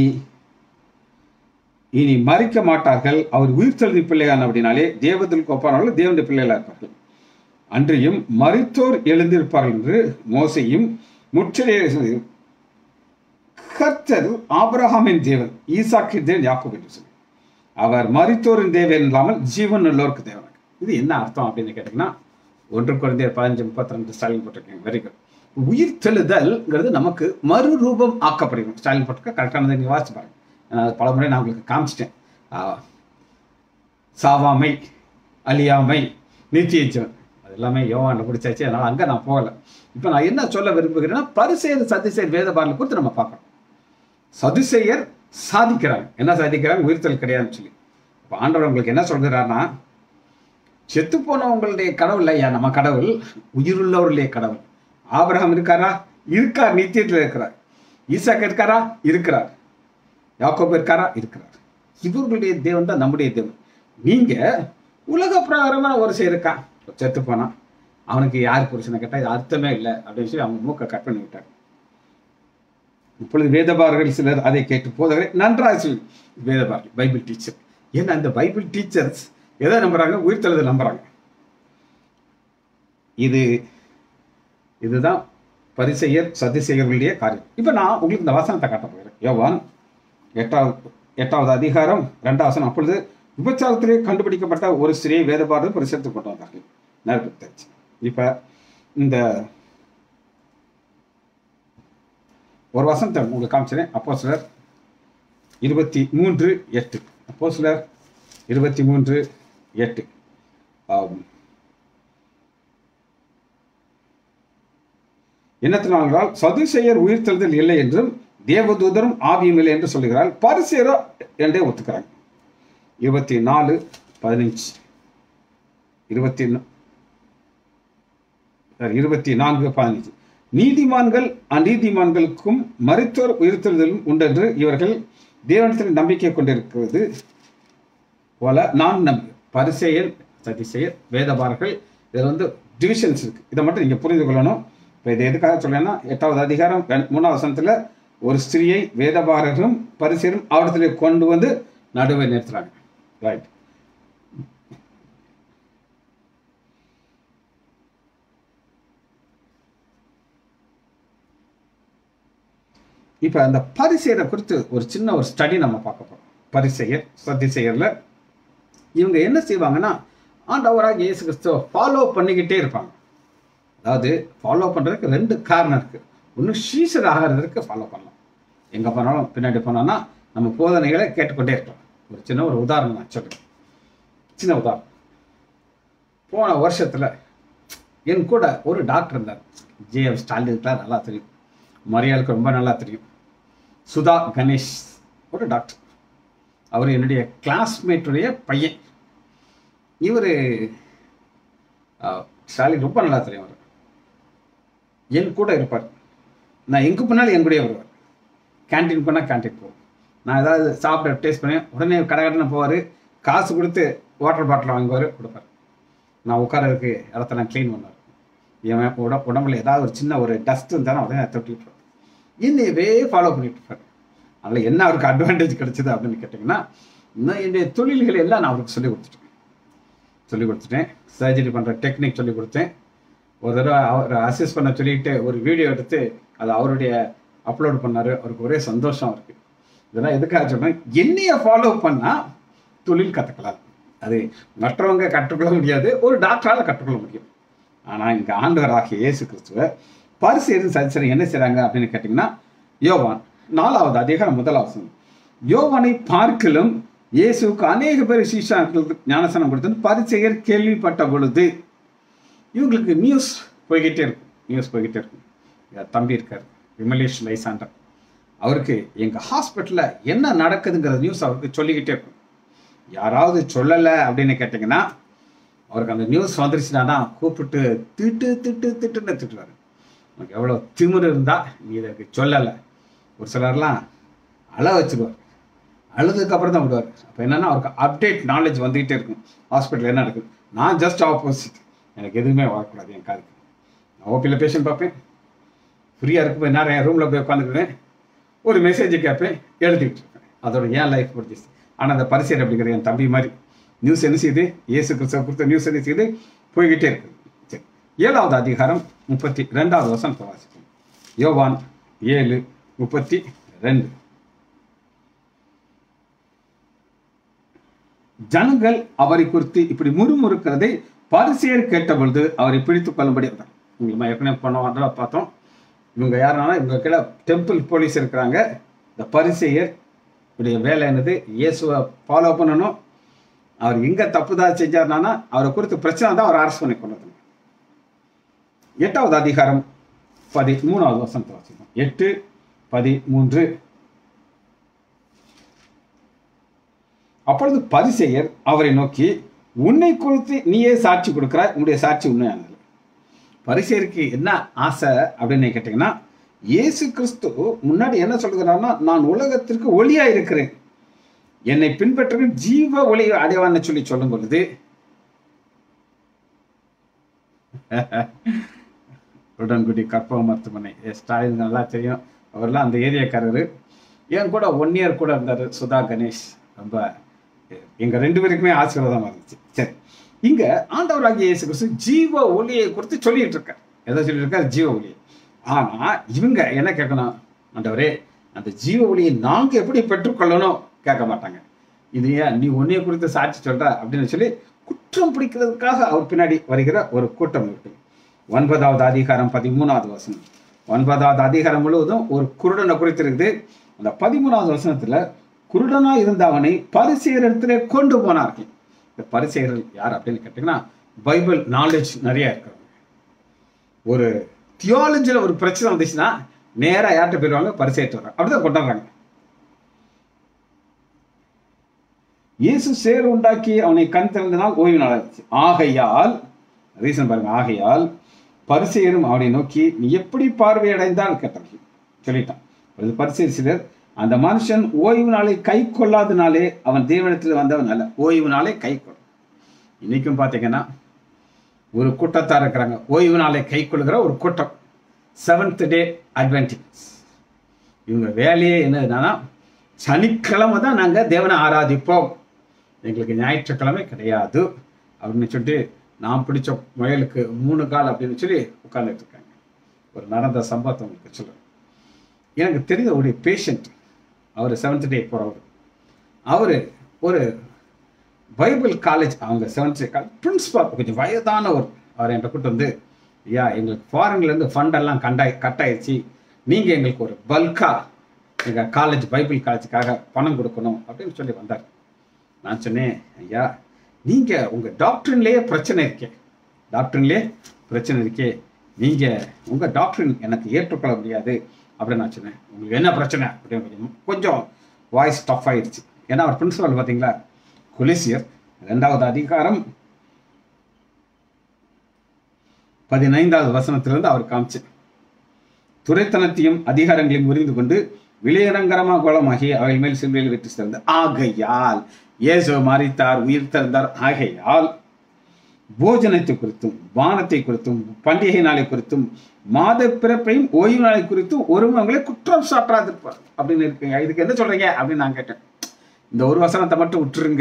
இனி மறிக்க மாட்டார்கள் அவர் உயிர்த்தெழுதி பிள்ளையான அப்படின்னாலே தேவதற்கு ஒப்பானவர்கள் தேவனுடைய பிள்ளைகளா இருப்பார்கள் அன்றியும் மரித்தோர் எழுந்திருப்பார்கள் என்று மோசையும் முற்றிலே கர்த்தர் ஆபிரகாமின் தேவன் ஈசாக்கின் தேவன் யாக்கோப் என்று சொல்லி அவர் மரித்தோரின் தேவன் இல்லாமல் ஜீவன் உள்ளோருக்கு தேவன் இது என்ன அர்த்தம் அப்படின்னு கேட்டீங்கன்னா ஒன்று குழந்தையர் பதினஞ்சு முப்பத்தி ரெண்டு ஸ்டாலின் போட்டிருக்கீங்க வெரி குட் உயிர் தெழுதல்ங்கிறது நமக்கு மறுரூபம் ஆக்கப்படுகிறது ஸ்டாலின் போட்டிருக்க கரெக்டானதை நீங்கள் வாசிச்சு பாருங்க நான் அது பல முறை நான் உங்களுக்கு காமிச்சிட்டேன் ஆஹ், சாவாமை அழியாமை நித்திய ஜீவன் அது எல்லாமே யோவான்ல பிடிச்சாச்சு அதனால அங்கே நான் போகலை இப்போ நான் என்ன சொல்ல விரும்புகிறேன்னா பரிசெயர் சதிசெயர் வேத பாடலை குறித்து நம்ம பார்க்கணும் சதுசெயர் சாதிக்கிறாங்க என்ன சாதிக்கிறாங்க உயிர்த்தல் கிடையாதுன்னு சொல்லி இப்போ ஆண்டவர் உங்களுக்கு என்ன சொல்கிறாருன்னா செத்து போனவங்களுடைய கடவுள் ஐயா நம்ம கடவுள் உயிருள்ளவர்களுடைய கடவுள் ஆபிரகாம் இருக்காரா இருக்கார் நித்தியத்தில் இருக்கிறார் ஈசாக்கு இருக்காரா இருக்கிறார் யாக்கோப் இருக்காரா இருக்கிறார் இவர்களுடைய தேவன் தான் நம்முடைய தேவன் நீங்க உலக பிரகாரமா ஒரு சரி இருக்கான் செத்து போனான் அவனுக்கு யார் புருஷனை கேட்டா இது அர்த்தமே இல்லை அப்படின்னு சொல்லி அவங்க மூக்க கட் பண்ணி விட்டார் இப்பொழுது வேதபாரர்கள் சிலர் அதை கேட்டு போதவரை நன்றாக சொல்லி வேதபாரர்கள் பைபிள் டீச்சர் ஏன்னா அந்த பைபிள் டீச்சர்ஸ் எதை நம்புறாங்க உயிர்த்தெழுத நம்புறாங்க இது இதுதான் பரிசெயர் சதிசெயர்களுடைய காரியம் இப்போ நான் உங்களுக்கு இந்த வசனத்தை காட்ட போகிறேன் யோவான் எட்டாவது எட்டாவது அதிகாரம் ரெண்டாவது வசனம் அப்பொழுது விபச்சாரத்திலே கண்டுபிடிக்கப்பட்ட ஒரு ஸ்திரியை வேதபாரதம் பரிசெடுத்து கொண்டு வந்தார்கள் நெருப்பு தெரிச்சு இப்போ இந்த ஒரு வசனத்தை உங்களுக்கு காமிச்சினேன் அப்போ சிலர் இருபத்தி மூன்று எட்டு அப்போ சிலர் இருபத்தி மூன்று எட்டு ஆம். என்னத்தினால் சதுசெயர் உயிர்த்தெழுதல் இல்லை என்றும் தேவதூதரும் ஆவியும் இல்லை என்று சொல்லுகிறார் பரிசேரோ என்றே ஒத்துக்கிறாங்க இருபத்தி நாலு பதினஞ்சு இருபத்தி நா- sorry, இருபத்தி நான்கு பதினஞ்சு நீதிமான்கள் அநீதிமான்களுக்கும் மருத்துவர் உயிர்த்தெழுதலும் உண்டென்று இவர்கள் தேவனத்தில் நம்பிக்கை கொண்டிருக்கிறது போல நான் நம்பி பரிசெயல் சதிசெயல் வேதபாரர்கள் இதில் வந்து டிவிஷன்ஸ் இருக்கு இதை மட்டும் நீங்க புரிந்து கொள்ளணும் இப்போ இது எதுக்காக சொல்லேன்னா எட்டாவது அதிகாரம் ரெண்டு- மூணாவது வசனத்துல ஒரு ஸ்திரியை வேதபாரகரும் பரிசரும் அவரிடத்துல கொண்டு வந்து நடுவே நிறுத்துறாங்க ரைட் இப்போ அந்த பரிசெயரை குறித்து ஒரு சின்ன ஒரு ஸ்டடி நம்ம பார்க்க போறோம் பரிசெயர் சத்திசெயரில் இவங்க என்ன செய்வாங்கன்னா ஆண்டவராக இயேசு கிறிஸ்துவ ஃபாலோ பண்ணிக்கிட்டே இருப்பாங்க அதாவது ஃபாலோ பண்ணுறதுக்கு ரெண்டு காரணம் இருக்குது ஒன்று ஷீசர் ஆகிறதுக்கு ஃபாலோ பண்ணலாம் எங்கே போனாலும் பின்னாடி போனோம்னா நம்ம போதனைகளை கேட்டுக்கொண்டே இருக்கலாம் ஒரு சின்ன ஒரு உதாரணம் நான் சொல்கிறேன் சின்ன உதாரணம் போன வருஷத்தில் என் கூட ஒரு டாக்டர் இருந்தார் ஜேஎம் ஸ்டாலினுக்குலாம் நல்லா தெரியும் மரியாளுக்கு ரொம்ப நல்லா தெரியும் சுதா கணேஷ் ஒரு டாக்டர் அவர் என்னுடைய கிளாஸ்மேட்டுடைய பையன் இவர் ஸ்டாலின் ரொம்ப நல்லா தெரியும் அவர் என் கூட இருப்பார் நான் எங்கே போனாலும் என் கூடயே வருவார் கேன்டீன் போனால் கேன்டீன் போவோம் நான் ஏதாவது சாப்பிட டேஸ்ட் பண்ணேன் உடனே கடை கடைன்னு போவார் காசு கொடுத்து வாட்டர் பாட்டில் வாங்குவார் கொடுப்பார் நான் உட்காரதுக்கு இடத்த நான் க்ளீன் பண்ணுவார் என் உட உடம்புல ஏதாவது ஒரு சின்ன ஒரு டஸ்ட் இருந்தாலும் உடனே தொட்டி விட்டுருவார் என்னையவே ஃபாலோ பண்ணிட்டு இருப்பார் அதில் என்ன அவருக்கு அட்வான்டேஜ் கிடைச்சது அப்படின்னு கேட்டிங்கன்னா இன்னும் என்னுடைய தொழில்கள் எல்லாம் நான் அவருக்கு சொல்லி கொடுத்துட்டேன் சொல்லி கொடுத்துட்டேன் சர்ஜரி பண்ணுற டெக்னிக் சொல்லி கொடுத்தேன் ஒரு தடவை அவர் அசிஸ்ட் பண்ண சொல்லிட்டு ஒரு வீடியோ எடுத்து அதை அவருடைய அப்லோட் பண்ணார் அவருக்கு ஒரே சந்தோஷம் இருக்கு இதெல்லாம் எதுக்காக சொன்னேன் என்னைய ஃபாலோ பண்ணால் தொழில் கற்றுக்கலாம் அது மற்றவங்க கற்றுக்கொள்ள முடியாது ஒரு டாக்டரால் கற்றுக்கொள்ள முடியும் ஆனால் இங்கே ஆண்டவராகிய இயேசு கிறிஸ்துவ பரிசேரும் சரிசரி என்ன செய்கிறாங்க அப்படின்னு கேட்டிங்கன்னா யோவான் நாலாவது அதிகாரம் முதலாவது யோவானை பார்க்கலும் இயேசுவுக்கு அநேக பேர் சீஷாக்களுக்கு ஞானசனம் கொடுத்து பரிசெயர் கேள்விப்பட்ட பொழுது இவங்களுக்கு நியூஸ் போய்கிட்டே இருக்கும் நியூஸ் போய்கிட்டே இருக்கும் என் தம்பி இருக்கார் விமலேஷ் லைசாண்டர் அவருக்கு எங்கள் ஹாஸ்பிட்டலில் என்ன நடக்குதுங்கிற நியூஸ் அவருக்கு சொல்லிக்கிட்டே இருக்கும் யாராவது சொல்லலை அப்படின்னு கேட்டிங்கன்னா அவருக்கு அந்த நியூஸ் வந்துருச்சுன்னா கூப்பிட்டு திட்டு திட்டு திட்டுன்னு திட்டுவார் உனக்கு எவ்வளோ திமிரு இருந்தால் நீ இதற்கு சொல்லலை ஒரு சிலர்லாம் அழ வச்சுருவார் அழுதுக்கு அப்புறம் தான் விடுவார் அப்போ என்னன்னா அவருக்கு அப்டேட் நாலேஜ் வந்துகிட்டே இருக்கும் ஹாஸ்பிட்டல் என்ன நடக்குது நான் ஜஸ்ட் ஆப்போசிட் எனக்கு எதுவுமே வரக்கூடாது என் காதுக்கு நான் ஓபியில் பேஷண்ட் பார்ப்பேன் ஃப்ரீயாக இருக்கும்போது நேரம் என் ரூமில் போய் உட்காந்துக்குவேன் ஒரு மெசேஜ் கேட்பேன் எழுதிட்டு இருப்பேன் அதோட ஏன் லைஃப் முடிஞ்சிச்சு ஆனால் அந்த பரிசீலனை அப்படிங்கிற என் தம்பி மாதிரி நியூஸ் என்ன செய்யுது இயேசு கிறிஸ்துவ கொடுத்த நியூஸ் என்ன செய்யுது போய்கிட்டே இருக்குது சரி ஏழாவது அதிகாரம் முப்பத்தி ரெண்டாவது வருஷம் வாசிப்போம் யோவான் ஏழு முப்பத்தி ரெண்டு ஜனங்கள் அவரை குறித்து இப்படி முறுமுறுக்கிறதை பரிசெயர் கேட்ட பொழுது அவரை பிடித்துக் கொள்ளும்படி இருந்தார் உங்களுக்கு ஏற்கனவே போன வாரம் பார்த்தோம் இவங்க யாருனால இவங்க கீழே டெம்பிள் போலீஸ் இருக்கிறாங்க இந்த பரிசெயர் உடைய வேலை என்னது இயேசுவை ஃபாலோ பண்ணணும் அவர் எங்க தப்புதான் செஞ்சார்னா அவரை குறித்து பிரச்சனை தான் அவர் அரசு பண்ணி கொண்டது எட்டாவது அதிகாரம் பதி மூணாவது வசனத்தை வச்சுக்கோம் எட்டு பதிமூன்று அப்பொழுது பரிசெயர் அவரை நோக்கி உன்னை குறித்து நீயே சாட்சி கொடுக்கிறாய் உன்னுடைய சாட்சி உண்மையானது பரிசெயருக்கு என்ன ஆசை அப்படின்னு கேட்டீங்கன்னா இயேசு கிறிஸ்து முன்னாடி என்ன சொல்கிறார்னா நான் உலகத்திற்கு ஒளியா இருக்கிறேன் என்னை பின்பற்ற ஜீவ ஒளி அடைவான்னு சொல்லி சொல்லும் பொழுது உடன்குடி கற்பக மருத்துவமனை ஸ்டாலின் நல்லா தெரியும் அவர்லாம் அந்த ஏரியாக்காரரு என் கூட ஒன் இயர் கூட இருந்தார் சுதா கணேஷ் ரொம்ப எங்க ரெண்டு பேருக்குமே ஆசீர்வாதமா இருந்துச்சு சரி இங்க ஆண்டவராகிய இயேசு கிறிஸ்து ஜீவ ஒளியை குறித்து சொல்லிட்டு இருக்கார் எதை சொல்லிட்டு இருக்கார் ஜீவ ஒளியை ஆனா இவங்க என்ன கேட்கணும் ஆண்டவரே அந்த ஜீவ ஒளியை நாங்க எப்படி பெற்றுக்கொள்ளணும் கேட்க மாட்டாங்க இது ஏன் நீ உன்னைய குறித்து சாட்சி சொல்ற அப்படின்னு சொல்லி குற்றம் பிடிக்கிறதுக்காக அவர் பின்னாடி வருகிற ஒரு கூட்டம் இருக்கு ஒன்பதாவது அதிகாரம் பதிமூணாவது வசனம் ஒன்பதாவது அதிகாரம் முழுவதும் ஒரு குருடனை குறித்து இருக்குது அந்த பதிமூணாவது வசனத்துல குருடனா இருந்தவனை பரிசெயர் இடத்துல கொண்டு போனார்கள் இந்த பரிசெயர்கள் யார் அப்படின்னு கேட்டீங்கன்னா பைபிள் நாலேஜ் நிறைய இருக்கிறவங்க ஒரு தியாலஜியில் ஒரு பிரச்சனை வந்துச்சுன்னா நேராக யார்கிட்ட போயிடுவாங்க பரிசெயத்து வர்றாங்க அப்படிதான் கொண்டாடுறாங்க இயேசு சேர் உண்டாக்கி அவனை கண் திறந்த நாள் ஓய்வு நாள் இருந்துச்சு ஆகையால் ரீசன் பாருங்க ஆகையால் பரிசெயரும் அவனை நோக்கி நீ எப்படி பார்வையடைந்தால் கேட்டார்கள் சொல்லிட்டான் அது பரிசெயர் சிலர் அந்த மனுஷன் ஓய்வு நாளை கை கொள்ளாதனாலே அவன் தேவனத்தில் வந்தவன் அல்ல ஓய்வு நாளை கை கொள் இன்னைக்கும் பார்த்தீங்கன்னா ஒரு கூட்டத்தார் இருக்கிறாங்க ஓய்வு நாளை கை கொள்கிற ஒரு கூட்டம் செவன்த் டே அட்வென்டிஸ் இவங்க வேலையே என்னதுன்னா சனிக்கிழமை தான் நாங்கள் தேவனை ஆராதிப்போம் எங்களுக்கு ஞாயிற்றுக்கிழமை கிடையாது அப்படின்னு சொல்லிட்டு நான் பிடிச்ச முயலுக்கு மூணு கால் அப்படின்னு சொல்லி உட்கார்ந்துட்டு இருக்காங்க ஒரு நடந்த சம்பவத்தை உங்களுக்கு சொல்லுவேன் எனக்கு தெரிந்த ஒரு பேஷண்ட் அவர் செவன்த் டே போகிறவர் அவர் ஒரு பைபிள் காலேஜ் அவங்க செவன்த் டே காலேஜ் பிரின்ஸ்பால் கொஞ்சம் வயதானவர் அவர் என்கிட்ட கூட்டு வந்து ஐயா எங்களுக்கு ஃபாரின்லேருந்து ஃபண்டெல்லாம் கண்டாய் கட் ஆயிடுச்சு நீங்கள் எங்களுக்கு ஒரு பல்காக எங்கள் காலேஜ் பைபிள் காலேஜுக்காக பணம் கொடுக்கணும் அப்படின்னு சொல்லி வந்தார் நான் சொன்னேன் ஐயா நீங்கள் உங்கள் டாக்டர்லேயே பிரச்சனை இருக்கே டாக்டர்லேயே பிரச்சனை இருக்கே நீங்கள் உங்கள் டாக்டர் எனக்கு ஏற்றுக்கொள்ள முடியாது அப்படின்னு நான் சொன்னேன் உங்களுக்கு என்ன பிரச்சனை அப்படின்னு கொஞ்சம் கொஞ்சம் வாய்ஸ் டஃப் ஆயிடுச்சு ஏன்னா அவர் பிரின்சிபல் பார்த்தீங்களா குலிசியர் ரெண்டாவது அதிகாரம் பதினைந்தாவது வசனத்திலிருந்து அவர் காமிச்சு துரைத்தனத்தையும் அதிகாரங்களையும் முறிந்து கொண்டு விலையரங்கரமா கோலமாகி அவைகள் மேல் சிலுவையில் வெற்றி சிறந்த ஆகையால் இயேசு மறித்தார் உயிர் திறந்தார் ஆகையால் போஜனத்தை குறித்தும் வானத்தை குறித்தும் பண்டிகை நாளை குறித்தும் மாத பிறப்பையும் ஓய்வு நாளை குறித்தும் ஒருவங்களை குற்றம் சாட்டாதிருப்பார் அப்படின்னு இருக்குங்க இதுக்கு என்ன சொல்றீங்க அப்படின்னு நான் கேட்டேன் இந்த ஒரு வசனத்தை மட்டும் விட்டுருங்க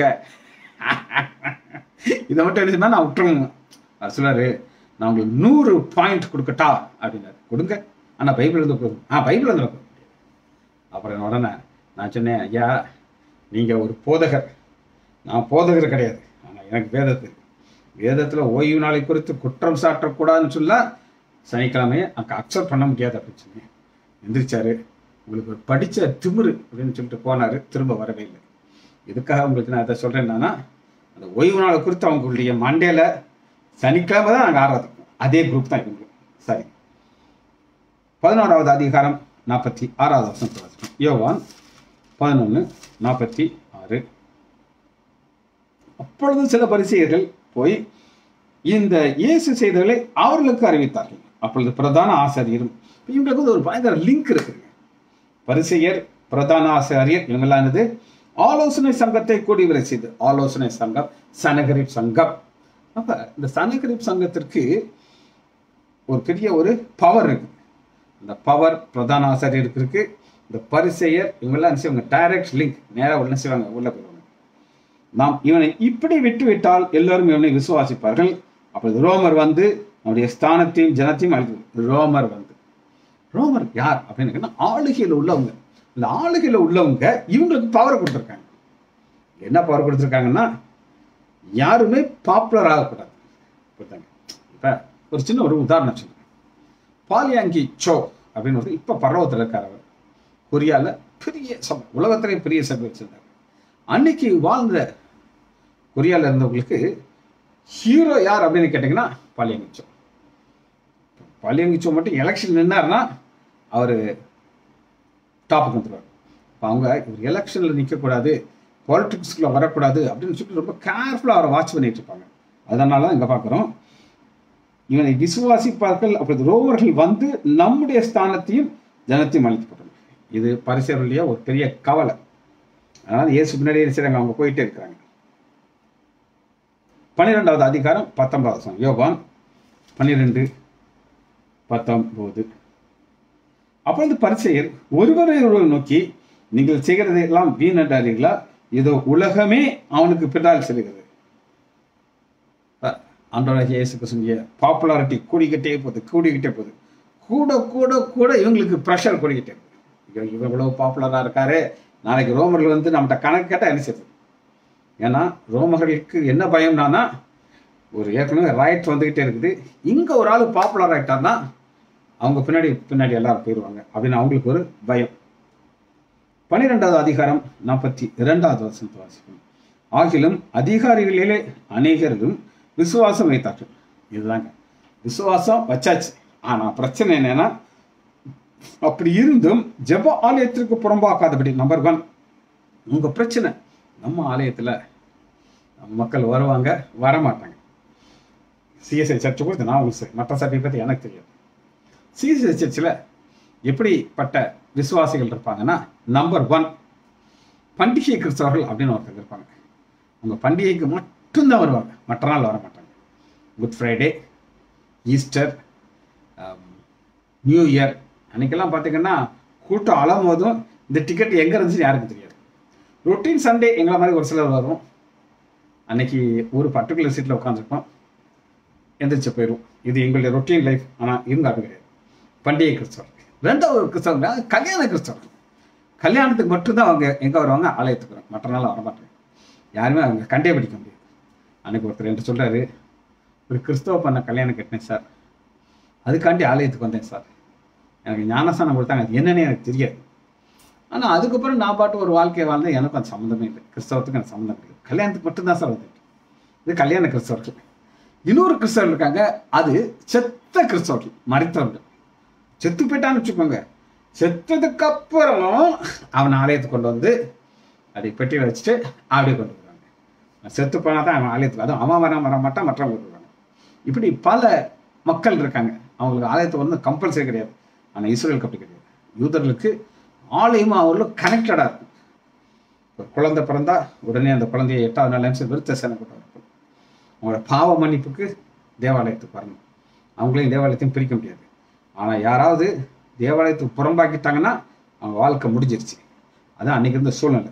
இதை மட்டும் என்ன சொன்னா நான் விட்டுருங்க அவர் சொல்றாரு நான் உங்களுக்கு நூறு பாயிண்ட் கொடுக்கட்டா அப்படின்னாரு கொடுங்க ஆனா பைபிள் வந்து கொடுங்க ஆ பைபிள் வந்து கொடுங்க அப்புறம் உடனே நான் சொன்னேன் ஐயா நீங்க ஒரு போதகர் நான் போதகர் கிடையாது ஆனா எனக்கு வேதத்து இருக்கு. வேதத்துல ஓய்வு நாளை குறித்து குற்றம் சாட்டக்கூடாதுன்னு சொல்ல சனிக்கிழமையை அங்கே அக்செப்ட் பண்ண முடியாது அப்படின்னு சொன்னேன் எந்திரிச்சாரு உங்களுக்கு ஒரு படிச்ச திமிரு அப்படின்னு சொல்லிட்டு போனாரு திரும்ப வரவே இல்லை எதுக்காக உங்களுக்கு நான் அதை சொல்றேன்னா அந்த ஓய்வு நாளை குறித்து அவங்களுடைய மண்டையில சனிக்கிழமை தான் நாங்கள் ஆராதிப்போம் அதே குரூப் தான் இவங்க சரி பதினோராவது அதிகாரம் நாற்பத்தி ஆறாவது வசனத்தை வாசிப்போம் யோவான் பதினொன்று நாற்பத்தி ஆறு அப்பொழுது சில பரிசெயர்கள் போய் இந்த இயேசு செய்தவர்களை அவர்களுக்கு அறிவித்தார்கள் அப்பொழுது பிரதான ஆசிரியரும் இவங்களுக்கு வந்து ஒரு பயங்கர லிங்க் இருக்குங்க பரிசெயர் பிரதான ஆசிரியர் இவங்கெல்லாம் என்னது ஆலோசனை சங்கத்தை கூடி வரை செய்து ஆலோசனை சங்கம் சனகரிப் சங்கம் அப்ப இந்த சனகரிப் சங்கத்திற்கு ஒரு பெரிய ஒரு பவர் இருக்கு இந்த பவர் பிரதான ஆசிரியருக்கு இருக்கு இந்த பரிசெயர் இவங்கெல்லாம் என்ன செய்வாங்க டைரக்ட் லிங்க் நேராக உள்ள செய்வாங்க உள்ள போயிடுவாங்க நாம் இவனை இப்படி விட்டுவிட்டால் எல்லோரும் இவனை விசுவாசிப்பார்கள் அப்பொழுது ரோமர் வந்து அவனுடைய ஸ்தானத்தையும் ஜனத்தையும் அழித்து ரோமர் வந்து ரோமர் யார் அப்படின்னு கேட்டா, ஆளுகையில் உள்ளவங்க இந்த ஆளுகையில் உள்ளவங்க இவங்களுக்கு பவர் கொடுத்துருக்காங்க என்ன பவர் கொடுத்துருக்காங்கன்னா யாருமே பாப்புலர் ஆகக்கூடாது கொடுத்தாங்க இப்போ ஒரு சின்ன ஒரு உதாரணம் சொல்லுங்க பாலியாங்கி சோ அப்படின்னு ஒரு இப்போ பர்வத்தில் இருக்கார் அவர் கொரியால பெரிய சபை உலகத்திலே பெரிய சபை வச்சிருந்தார் அன்னைக்கு வாழ்ந்த கொரியால இருந்தவங்களுக்கு ஹீரோ யார் அப்படின்னு கேட்டிங்கன்னா பாலியங்கிச்சோ பாலியங்கிச்சோ மட்டும் எலெக்ஷன் நின்னார்னா அவர் டாப்புக்கு வந்துடுவார் இப்போ அவங்க இவர் எலெக்ஷனில் நிற்கக்கூடாது பாலிட்டிக்ஸ்குள்ளே வரக்கூடாது அப்படின்னு சொல்லிட்டு ரொம்ப கேர்ஃபுல்லாக அவரை வாட்ச் பண்ணிட்டு இருப்பாங்க அதனால தான் இங்கே பார்க்குறோம் இவனை விசுவாசிப்பார்கள் அப்பொழுது ரோமர்கள் வந்து நம்முடைய ஸ்தானத்தையும் ஜனத்தையும் அழித்து போட்டாங்க இது பரிசேருடைய ஒரு பெரிய கவலை அதனால இயேசு பின்னாடியே என்ன செய்றாங்க அவங்க போயிட்டே இருக்கிறாங்க பன்னிரெண்டாவது அதிகாரம் பத்தொன்பதாவது வசனம். யோவான் பன்னிரெண்டு பத்தொன்பது அப்பொழுது பரிசெயர் ஒருவரை ஒருவர் நோக்கி நீங்கள் செய்கிறதை எல்லாம் வீணாறீர்களா இதோ உலகமே அவனுக்கு பின்னால் செல்கிறது அன்றோட இயேசு கிறிஸ்துவிய பாப்புலாரிட்டி கூடிக்கிட்டே போகுது கூடிக்கிட்டே போகுது கூட கூட கூட இவங்களுக்கு ப்ரெஷர் கூடிக்கிட்டே போகுது இவங்க இவன் இவ்வளவு பாப்புலராக இருக்காரு நாளைக்கு ரோமர்கள் வந்து நம்மகிட்ட கணக்கு கேட்டால் என்ன செய்யுது ஏன்னா ரோமர்களுக்கு என்ன பயம்னா ஒரு ஏற்கனவே ரைட் வந்துக்கிட்டே இருக்குது இங்கே ஒரு ஆள் பாப்புலர் ஆகிட்டார்னா அவங்க பின்னாடி பின்னாடி எல்லாரும் போயிடுவாங்க அப்படின்னு அவங்களுக்கு ஒரு பயம் பன்னிரெண்டாவது அதிகாரம் நாற்பத்தி இரண்டாவது வருஷத்து வாசிக்கும் ஆகிலும் அதிகாரிகளிலே அநேகரும் விசுவாசம் வைத்தார்கள் இதுதாங்க விசுவாசம் வச்சாச்சு ஆனா பிரச்சனை என்னன்னா அப்படி இருந்தும் ஜெப ஆலயத்திற்கு புறம்பாக்காதபடி நம்பர் ஒன் உங்க பிரச்சனை நம்ம ஆலயத்துல நம்ம மக்கள் வருவாங்க வரமாட்டாங்க சிஎஸ்ஐ சர்ச்சை குறித்து நான் உங்களுக்கு மற்ற சர்ச்சை பற்றி எனக்கு தெரியாது சிஎஸ்ஐ சர்ச்சில் எப்படிப்பட்ட விசுவாசிகள் இருப்பாங்கன்னா நம்பர் ஒன் பண்டிகை கிறிஸ்தவர்கள் அப்படின்னு ஒருத்தர் இருப்பாங்க அவங்க பண்டிகைக்கு மட்டும்தான் வருவாங்க மற்ற நாள் வர மாட்டாங்க Good Friday Easter New Year அன்னைக்கெல்லாம் பார்த்தீங்கன்னா கூட்டம் அலம் போதும் இந்த டிக்கெட் எங்கே இருந்துச்சுன்னு யாருக்கும் தெரியாது ரொட்டீன் சண்டே எங்களை மாதிரி ஒரு சிலர் வரும் அன்னைக்கு ஒரு பர்டிகுலர் சீட்டில் உட்காந்துருப்போம் எந்திரிச்சு போயிடும் இது எங்களுடைய ரொட்டீன் லைஃப் ஆனால் இவங்க அப்படி கிடையாது பண்டிகை கிறிஸ்தவர் ரெண்டாவது ஒரு கிறிஸ்தவங்க அது கல்யாண கிறிஸ்தவர் கல்யாணத்துக்கு மட்டும்தான் அவங்க எங்கே வருவாங்க ஆலயத்துக்கு வருவாங்க மற்ற நாள் வர மாட்டாங்க யாருமே அவங்க கண்டே பிடிக்க முடியாது அன்னைக்கு ஒருத்தர் என்று சொல்றாரு ஒரு கிறிஸ்தவ பண்ண கல்யாணம் கட்டினேன் சார் அதுக்காண்டி ஆலயத்துக்கு வந்தேன் சார் எனக்கு ஞானஸ்தானம் கொடுத்தாங்க அது என்னன்னு எனக்கு தெரியாது ஆனால் அதுக்கப்புறம் நான் பாட்டு ஒரு வாழ்க்கையை வாழ்ந்தேன் எனக்கும் அது சம்மந்தமே இல்லை கிறிஸ்தவத்துக்கு எனக்கு சம்மந்தம் இல்லை கல்யாணத்துக்கு மட்டும்தான் சார் வந்தேன் இது கல்யாண கிறிஸ்தவர்கள் இன்னொரு கிறிஸ்தவர் இருக்காங்க அது செத்த கிறிஸ்தவர்கள் மறைத்தவர்கள் செத்து போயிட்டான்னு வச்சுக்கோங்க செத்ததுக்கு அப்புறமும் அவன் ஆலயத்துக்கு கொண்டு வந்து அப்படி பெட்டியில் வச்சுட்டு அப்படியே கொண்டு வருவாங்க செத்து போனால் தான் அவன் ஆலயத்துக்கு அதுவும் அவன் வர வர மாட்டான் மற்றவங்க வருவாங்க இப்படி பல மக்கள் இருக்காங்க அவங்களுக்கு ஆலயத்துக்கு வந்து கம்பல்சரி கிடையாது ஆனால் இஸ்ரேலுக்கு அப்படி கிடையாது யூதர்களுக்கு ஆலயமும் அவர்களும் கனெக்டடாக இருக்கும் ஒரு குழந்தை பிறந்தா உடனே அந்த குழந்தைய எட்டாவது நாள் நிமிஷம் விருத்த சேனை கொண்டு வரணும் அவங்களோட பாவ மன்னிப்புக்கு தேவாலயத்துக்கு வரணும் அவங்களையும் தேவாலயத்தையும் பிரிக்க முடியாது ஆனால் யாராவது தேவாலயத்துக்கு புறம்பாக்கிட்டாங்கன்னா அவங்க வாழ்க்கை முடிஞ்சிருச்சு அதான் அன்னைக்கு இருந்த சூழ்நிலை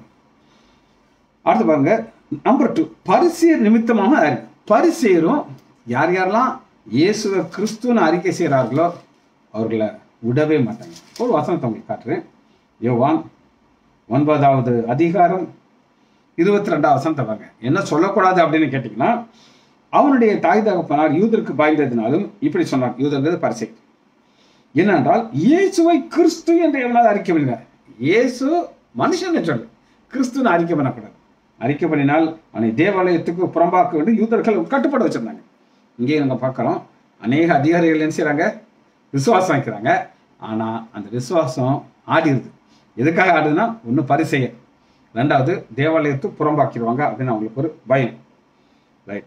அடுத்து பாருங்க நம்பர் டூ பரிசெயர் நிமித்தமாக அறி- பரிசேயரும் யார் யாரெல்லாம் இயேசுவை கிறிஸ்துவன்னு அறிக்கை செய்கிறார்களோ அவர்களை விடவே மாட்டாங்க ஒரு வசனத்தை உங்களுக்கு காட்டுறேன் யோவான் ஒன்பதாவது அதிகாரம் இருபத்தி ரெண்டாவது வசனத்தை பாருங்க என்ன சொல்லக்கூடாது அப்படின்னு கேட்டிங்கன்னா அவனுடைய தாய் தகப்பனார் யூதருக்கு பாய்ந்ததினாலும் இப்படி சொன்னார் யூதர்கள் பரிசை என்னென்றால் இயேசுவை கிறிஸ்து என்று எவனாவது அறிக்கை பண்ணினார் இயேசு மனுஷன் சொல்லு கிறிஸ்துன்னு அறிக்கை பண்ணக்கூடாது அறிக்கை பண்ணினால் அவனை தேவாலயத்துக்கு புறம்பாக்க வேண்டும் யூதர்கள் கட்டுப்பாடு வச்சிருந்தாங்க இங்கே நாங்கள் பார்க்குறோம் அநேக அதிகாரிகள் என்ன செய்கிறாங்க விசுவாசம் வைக்கிறாங்க ஆனால் அந்த விசுவாசம் ஆடிடுது எதுக்காக ஆடுதுன்னா ஒன்று பரிசெய ரெண்டாவது தேவாலயத்து புறம்பாக்கிடுவாங்க அப்படின்னு அவங்களுக்கு ஒரு பயம் ரைட்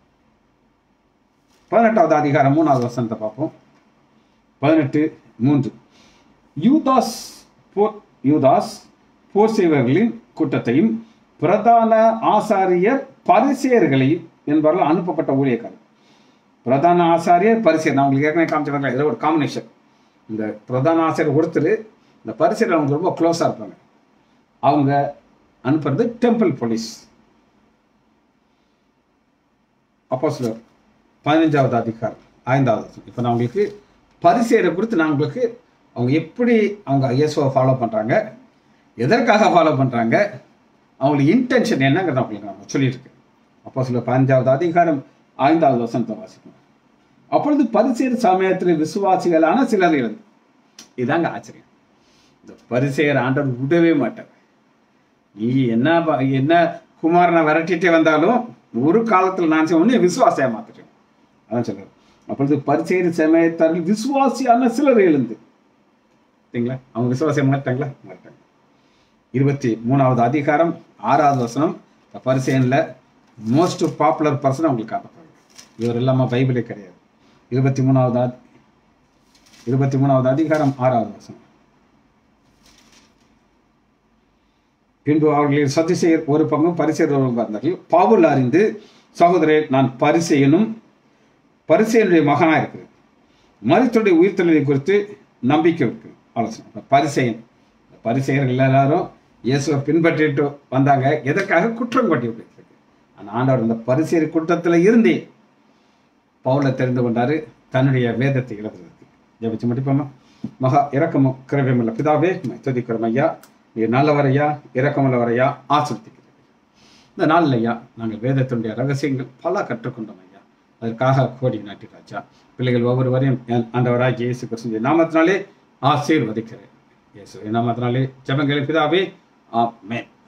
பதினெட்டாவது அதிகாரம் மூணாவது வசனத்தை பார்ப்போம் பதினெட்டு மூன்று யூதாஸ் போர் யூதாஸ் போர் செய்வர்களின் கூட்டத்தையும் பிரதான ஆசாரியர் பரிசேயர்களையும் என்பவர்கள் அனுப்பப்பட்ட ஊழியக்காரர் பிரதான ஆசாரியர் பரிசேர் நான் உங்களுக்கு ஏற்கனவே காமிச்சிருக்கேன் ஏதோ ஒரு காம்பினேஷன் இந்த பிரதான ஆசிரியர் ஒருத்தர் இந்த பரிசேர் அவங்க ரொம்ப க்ளோஸாக இருப்பாங்க அவங்க அனுப்புறது டெம்பிள் போலீஸ் அப்போ சிலர் பதினஞ்சாவது அதிகாரம் ஐந்தாவது இப்போ நான் உங்களுக்கு பரிசேரை குறித்து நான் உங்களுக்கு அவங்க எப்படி அவங்க இயேசுவை ஃபாலோ பண்ணுறாங்க எதற்காக ஃபாலோ பண்ணுறாங்க அவங்களுக்கு இன்டென்ஷன் என்னங்கிறத உங்களுக்கு நான் சொல்லியிருக்கேன் அப்போ சில பதினஞ்சாவது அதிகாரம் ஐந்தாவது வசனத்தை வாசிக்கணும் அப்பொழுது பரிசேர் சமயத்தில் விசுவாசிகளான சிலர் இருந்து இதாங்க ஆச்சரியம் இந்த பரிசேர் ஆண்டவர் விடவே மாட்டார் நீ என்ன ப- என்ன குமாரனை விரட்டிட்டே வந்தாலும் ஒரு காலத்தில் நான் செய்ய உடனே விசுவாசியா மாத்திட்டேன் அதான் சொல்றாரு அப்பொழுது பரிசேரி சமயத்தார்கள் விசுவாசியான சிலர் எழுந்து சரிங்களா அவங்க விசுவாசியம் மாட்டாங்களா மாட்டாங்க இருபத்தி மூணாவது அதிகாரம் ஆறாவது வசனம் இந்த பரிசேனில் மோஸ்ட் பாப்புலர் பர்சன் அவங்களுக்கு காட்டப்படுறாங்க இவர் இல்லாமல் பைபிளே கிடையாது இருபத்தி மூணாவது அதி- இருபத்தி மூணாவது அதிகாரம் ஆறாவது வசனம் பின்பு அவர்களில் சதிசெயர் ஒரு பங்கும் பரிசெயர் ஒரு பங்கும் இருந்தார்கள் பவுல் அறிந்து சகோதரே நான் பரிசெயனும் பரிசெயனுடைய மகனா இருக்கிறேன் மருத்துவடைய உயிர்த்தெழுதை குறித்து நம்பிக்கை இருக்கு ஆலோசனை அப்ப பரிசெயன் இந்த பரிசெயர்கள் எல்லாரும் இயேசுவை பின்பற்றிட்டு வந்தாங்க எதற்காக குற்றம் கொட்டி விட்டு ஆனால் ஆண்டவர் இந்த பரிசெயர் கூட்டத்தில் இருந்தே பவுலை தெரிந்து கொண்டாரு தன்னுடைய வேதத்தை எழுதுறதுக்கு ஜெபிச்சு முடிப்போமா மகா இரக்கமும் கிரவியமுள்ள பிதாவே உம்மை துதிக்கிறோம் ஐயா நீர் நல்லவர் ஐயா இரக்கமுள்ளவர் ஐயா ஆசிர்வதிக்கிறீர் இந்த நாளில் ஐயா நாங்கள் வேதத்தினுடைய ரகசியங்கள் பல கற்றுக்கொண்டோம் ஐயா அதற்காக கோடி நாட்டி ராஜா பிள்ளைகள் ஒவ்வொருவரையும் என் ஆண்டவராகிய இயேசு கிறிஸ்துவின் நாமத்தினாலே ஆசீர்வதிக்கிறேன் இயேசு நாமத்தினாலே ஜெபங்களின் பிதாவே ஆமென்